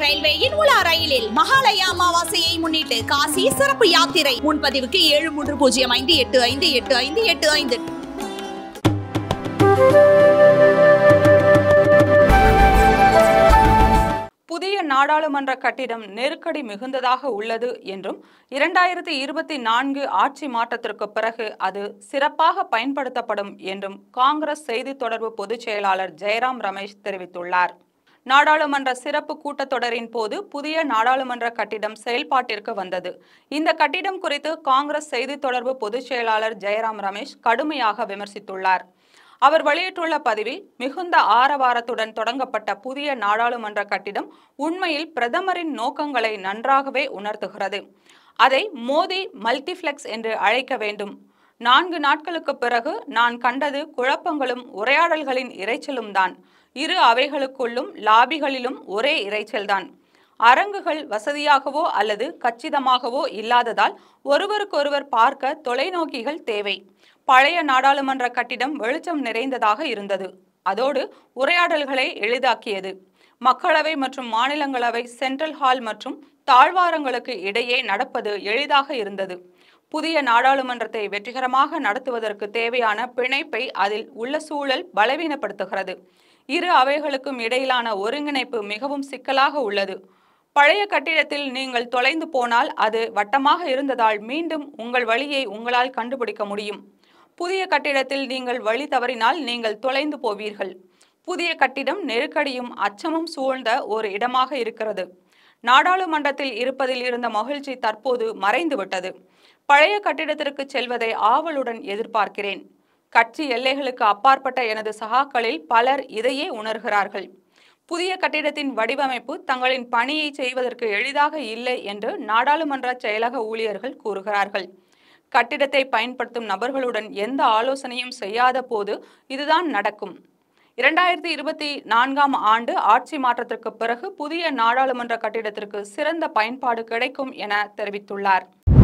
ரயில்வேயின் உலா ரயிலில் மகாலய அமாவாசையை முன்னிட்டு காசி சிறப்பு யாத்திரை முன்பதிவுக்கு ஏழு மூன்று பூஜ்ஜியம் ஐந்து எட்டு ஐந்து எட்டு ஐந்து எட்டு ஐந்து புதிய நாடாளுமன்ற கட்டிடம் நெருக்கடி மிகுந்ததாக உள்ளது என்றும் இரண்டாயிரத்தி இருபத்தி நான்கு ஆட்சி மாற்றத்திற்கு பிறகு அது சிறப்பாக பயன்படுத்தப்படும் என்றும் காங்கிரஸ் செய்தி தொடர்பு பொதுச் செயலாளர் ஜெயராம் ரமேஷ் தெரிவித்துள்ளார் நாடாளுமன்ற சிறப்பு கூட்டத்தொடரின் போது புதிய நாடாளுமன்ற கட்டிடம் செயல்பாட்டிற்கு வந்தது இந்த கட்டிடம் குறித்து காங்கிரஸ் செய்தி தொடர்பு பொதுச் செயலாளர் ஜெயராம் ரமேஷ் கடுமையாக விமர்சித்துள்ளார் அவர் வெளியிட்டுள்ள பதிவில் மிகுந்த ஆரவாரத்துடன் தொடங்கப்பட்ட புதிய நாடாளுமன்ற கட்டிடம் உண்மையில் பிரதமரின் நோக்கங்களை நன்றாகவே உணர்த்துகிறது அதை மோடி மல்டிப்ளெக்ஸ் என்று அழைக்க வேண்டும் நான்கு நாட்களுக்கு பிறகு நான் கண்டது குழப்பங்களும் உரையாடல்களின் இரைச்சலும் தான் இரு அவைகளுக்குள்ளும் லாபிகளிலும் ஒரே இரைச்சல்தான் அரங்குகள் வசதியாகவோ அல்லது கச்சிதமாகவோ இல்லாததால் ஒருவருக்கொருவர் பார்க்க தொலைநோக்கிகள் தேவை பழைய நாடாளுமன்ற கட்டிடம் வெளிச்சம் நிறைந்ததாக இருந்தது அதோடு உரையாடல்களை எளிதாக்கியது மக்களவை மற்றும் மாநிலங்களவை சென்ட்ரல் ஹால் மற்றும் தாழ்வாரங்களுக்கு இடையே நடப்பது எளிதாக இருந்தது புதிய நாடாளுமன்றத்தை வெற்றிகரமாக நடத்துவதற்கு தேவையான பிணைப்பை அதில் உள்ள சூழல் பலவீனப்படுத்துகிறது இரு அவைகளுக்கும் இடையிலான ஒருங்கிணைப்பு மிகவும் சிக்கலாக உள்ளது பழைய கட்டிடத்தில் நீங்கள் தொலைந்து போனால் அது வட்டமாக இருந்ததால் மீண்டும் உங்கள் வழியை உங்களால் கண்டுபிடிக்க முடியும் புதிய கட்டிடத்தில் நீங்கள் வழி தவறினால் நீங்கள் தொலைந்து போவீர்கள் புதிய கட்டிடம் நெருக்கடியும் அச்சமும் சூழ்ந்த ஒரு இடமாக இருக்கிறது நாடாளுமன்றத்தில் இருப்பதில் இருந்த மகிழ்ச்சி தற்போது மறைந்துவிட்டது பழைய கட்டிடத்திற்கு செல்வதை ஆவலுடன் எதிர்பார்க்கிறேன் கட்சி எல்லைகளுக்கு அப்பாற்பட்ட எனது சகாக்களில் பலர் இதையே உணர்கிறார்கள் புதிய கட்டிடத்தின் வடிவமைப்பு தங்களின் பணியை செய்வதற்கு எளிதாக இல்லை என்று நாடாளுமன்ற செயலக ஊழியர்கள் கூறுகிறார்கள் கட்டிடத்தை பயன்படுத்தும் நபர்களுடன் எந்த ஆலோசனையும் செய்யாத போது இதுதான் நடக்கும் இரண்டாயிரத்தி இருபத்தி நான்காம் ஆண்டு ஆட்சி மாற்றத்திற்கு பிறகு புதிய நாடாளுமன்ற கட்டிடத்திற்கு சிறந்த பயன்பாடு கிடைக்கும் என தெரிவித்துள்ளார்